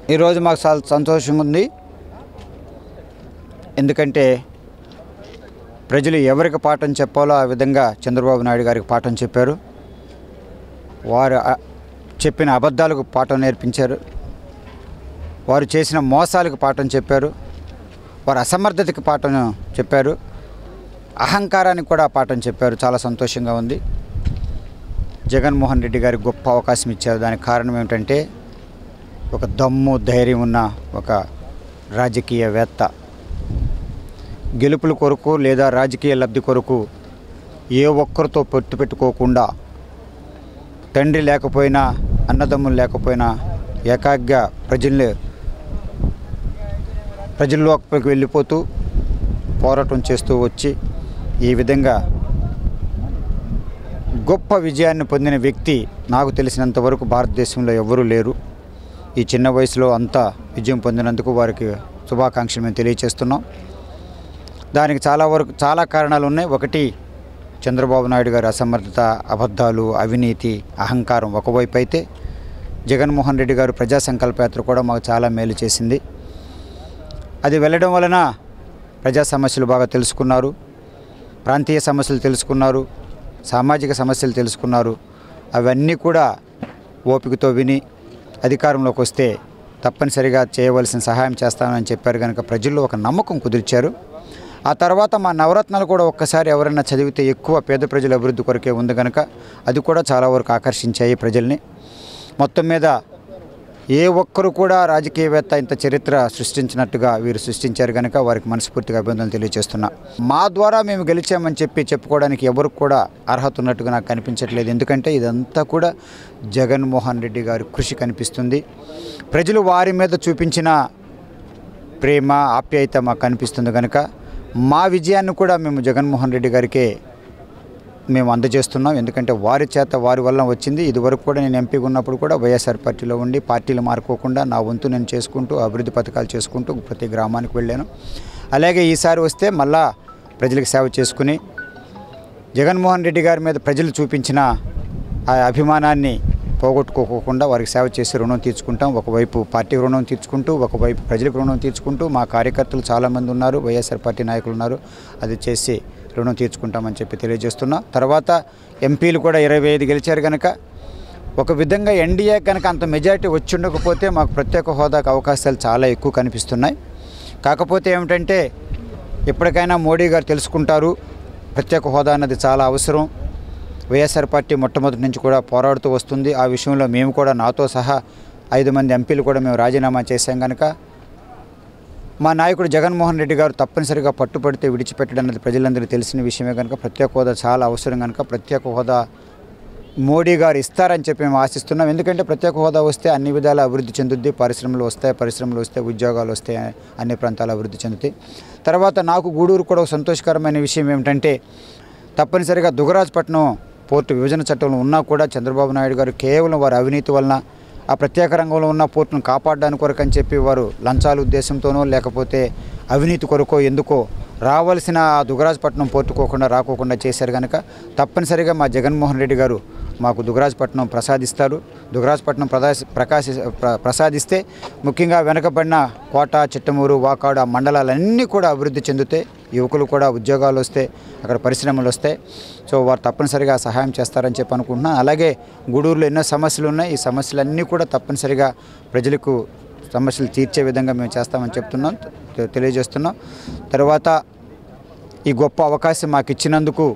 ఈరోజు మాకు చాలా సంతోషంగా ఉంది ఎందుకంటే ప్రజలు ఎవరికి పాఠం చెప్పాలో ఆ విధంగా చంద్రబాబు నాయుడు గారికి పాఠం చెప్పారు వారు ఆ, చెప్పిన అబద్ధాలకు పాఠం నేర్పించారు వారు చేసిన మోసాలకు పాఠం చెప్పారు వారి అసమర్థతకి పాఠం చెప్పారు అహంకారానికి కూడా పాఠం చెప్పారు చాలా సంతోషంగా ఉంది జగన్మోహన్ రెడ్డి గారికి గొప్ప అవకాశం ఇచ్చారు దానికి కారణం ఏమిటంటే ఒక దమ్ము ధైర్యం ఉన్న ఒక రాజకీయవేత్త గెలుపుల కొరకు లేదా రాజకీయ లబ్ధి కొరకు ఏ ఒక్కరితో పొత్తు పెట్టుకోకుండా తండ్రి లేకపోయినా అన్నదమ్ములు లేకపోయినా ఏకాగ్గా ప్రజల్ని ప్రజల్లోకి వెళ్ళిపోతూ పోరాటం చేస్తూ వచ్చి ఈ విధంగా గొప్ప విజయాన్ని పొందిన వ్యక్తి నాకు తెలిసినంత వరకు భారతదేశంలో ఎవరూ లేరు ఈ చిన్న వయసులో అంత విజయం పొందినందుకు వారికి శుభాకాంక్షలు మేము తెలియచేస్తున్నాం దానికి చాలా వరకు చాలా కారణాలు ఉన్నాయి ఒకటి చంద్రబాబు నాయుడు గారి అసమర్థత అబద్ధాలు అవినీతి అహంకారం ఒకవైపు అయితే జగన్మోహన్ రెడ్డి గారు ప్రజా సంకల్పయాత్ర కూడా మాకు చాలా మేలు చేసింది అది వెళ్ళడం వలన ప్రజా సమస్యలు బాగా తెలుసుకున్నారు ప్రాంతీయ సమస్యలు తెలుసుకున్నారు సామాజిక సమస్యలు తెలుసుకున్నారు అవన్నీ కూడా ఓపికతో విని అధికారంలోకి వస్తే తప్పనిసరిగా చేయవలసిన సహాయం చేస్తామని చెప్పారు కనుక ప్రజల్లో ఒక నమ్మకం కుదిర్చారు ఆ తర్వాత మా నవరత్నాలు కూడా ఒక్కసారి ఎవరైనా చదివితే ఎక్కువ పేద ప్రజల అభివృద్ధి కొరకే ఉంది కనుక అది కూడా చాలా వరకు ఆకర్షించాయి ప్రజల్ని మొత్తం మీద ఏ ఒక్కరు కూడా రాజకీయవేత్త ఇంత చరిత్ర సృష్టించినట్టుగా వీరు సృష్టించారు కనుక వారికి మనస్ఫూర్తిగా అభినందనలు తెలియజేస్తున్నా మా ద్వారా మేము గెలిచామని చెప్పి చెప్పుకోవడానికి ఎవరికి కూడా అర్హత ఉన్నట్టుగా నాకు కనిపించట్లేదు ఎందుకంటే ఇదంతా కూడా జగన్మోహన్ రెడ్డి గారి కృషి కనిపిస్తుంది ప్రజలు వారి మీద చూపించిన ప్రేమ ఆప్యాయత మాకు కనిపిస్తుంది కనుక మా విజయాన్ని కూడా మేము జగన్మోహన్ రెడ్డి గారికే మేము అందజేస్తున్నాం ఎందుకంటే వారి చేత వారి వల్ల వచ్చింది ఇదివరకు కూడా నేను ఎంపీగా ఉన్నప్పుడు కూడా వైఎస్ఆర్ పార్టీలో ఉండి పార్టీలు మారుకోకుండా నా వంతు నేను చేసుకుంటూ అభివృద్ధి పథకాలు చేసుకుంటూ ప్రతి గ్రామానికి వెళ్ళాను అలాగే ఈసారి వస్తే మళ్ళా ప్రజలకు సేవ చేసుకుని జగన్మోహన్ రెడ్డి గారి మీద ప్రజలు చూపించిన ఆ అభిమానాన్ని పోగొట్టుకోకుండా వారికి సేవ చేసి రుణం తీర్చుకుంటాం ఒకవైపు పార్టీ రుణం తీర్చుకుంటూ ఒకవైపు ప్రజలకు రుణం తీర్చుకుంటూ మా కార్యకర్తలు చాలామంది ఉన్నారు వైఎస్ఆర్ పార్టీ నాయకులు ఉన్నారు అది చేసి రుణం తీర్చుకుంటామని చెప్పి తెలియజేస్తున్నా తర్వాత ఎంపీలు కూడా ఇరవై ఐదు గెలిచారు కనుక ఒక విధంగా ఎన్డీఏ కనుక అంత మెజారిటీ వచ్చి ఉండకపోతే మాకు ప్రత్యేక హోదాకు అవకాశాలు చాలా ఎక్కువ కనిపిస్తున్నాయి కాకపోతే ఏమిటంటే ఎప్పటికైనా మోడీ గారు తెలుసుకుంటారు ప్రత్యేక హోదా అన్నది చాలా అవసరం వైఎస్ఆర్ పార్టీ మొట్టమొదటి నుంచి కూడా పోరాడుతూ వస్తుంది ఆ విషయంలో మేము కూడా నాతో సహా ఐదు మంది ఎంపీలు కూడా మేము రాజీనామా చేశాం కనుక మా నాయకుడు జగన్మోహన్ రెడ్డి గారు తప్పనిసరిగా పట్టుపడితే విడిచిపెట్టడం అన్నది ప్రజలందరికీ తెలిసిన విషయమే కనుక ప్రత్యేక హోదా చాలా అవసరం కనుక ప్రత్యేక హోదా మోడీ గారు ఇస్తారని చెప్పి మేము ఆశిస్తున్నాం ఎందుకంటే ప్రత్యేక హోదా వస్తే అన్ని విధాల అభివృద్ధి చెందుద్ది పరిశ్రమలు వస్తాయి పరిశ్రమలు వస్తే ఉద్యోగాలు వస్తాయి అన్ని ప్రాంతాలు అభివృద్ధి చెందుతాయి తర్వాత నాకు గూడూరు కూడా ఒక సంతోషకరమైన విషయం ఏమిటంటే తప్పనిసరిగా దుగరాజపట్నం పోర్టు విభజన చట్టంలో ఉన్నా కూడా చంద్రబాబు నాయుడు గారు కేవలం వారి అవినీతి వలన ఆ ప్రత్యేక రంగంలో ఉన్న పోర్టును కాపాడడానికి కొరకు అని చెప్పి వారు లంచాల ఉద్దేశంతోనో లేకపోతే అవినీతి కొరకో ఎందుకో రావాల్సిన ఆ దుగరాజపట్నం పోర్టుకోకుండా రాకోకుండా చేశారు కనుక తప్పనిసరిగా మా జగన్మోహన్ రెడ్డి గారు మాకు దుగరాజపట్నం ప్రసాదిస్తారు దుగరాజపట్నం ప్రదాశ ప్రకాశ ప్ర- ప్రసాదిస్తే ముఖ్యంగా వెనకబడిన కోట చిట్టమూరు వాకాడు ఆ మండలాలన్నీ కూడా అభివృద్ధి చెందుతాయి యువకులు కూడా ఉద్యోగాలు వస్తాయి అక్కడ పరిశ్రమలు వస్తాయి సో వారు తప్పనిసరిగా సహాయం చేస్తారని చెప్పి అనుకుంటున్నాను అలాగే గూడూరులో ఎన్నో సమస్యలు ఉన్నాయి ఈ సమస్యలన్నీ కూడా తప్పనిసరిగా ప్రజలకు సమస్యలు తీర్చే విధంగా మేము చేస్తామని చెప్తున్నాం తె- తెలియజేస్తున్నాం తర్వాత ఈ గొప్ప అవకాశం మాకు ఇచ్చినందుకు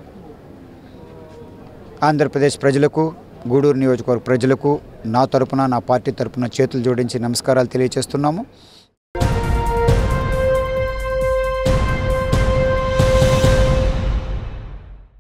ఆంధ్రప్రదేశ్ ప్రజలకు గూడూరు నియోజకవర్గ ప్రజలకు నా తరపున నా పార్టీ తరపున చేతులు జోడించి నమస్కారాలు తెలియజేస్తున్నాము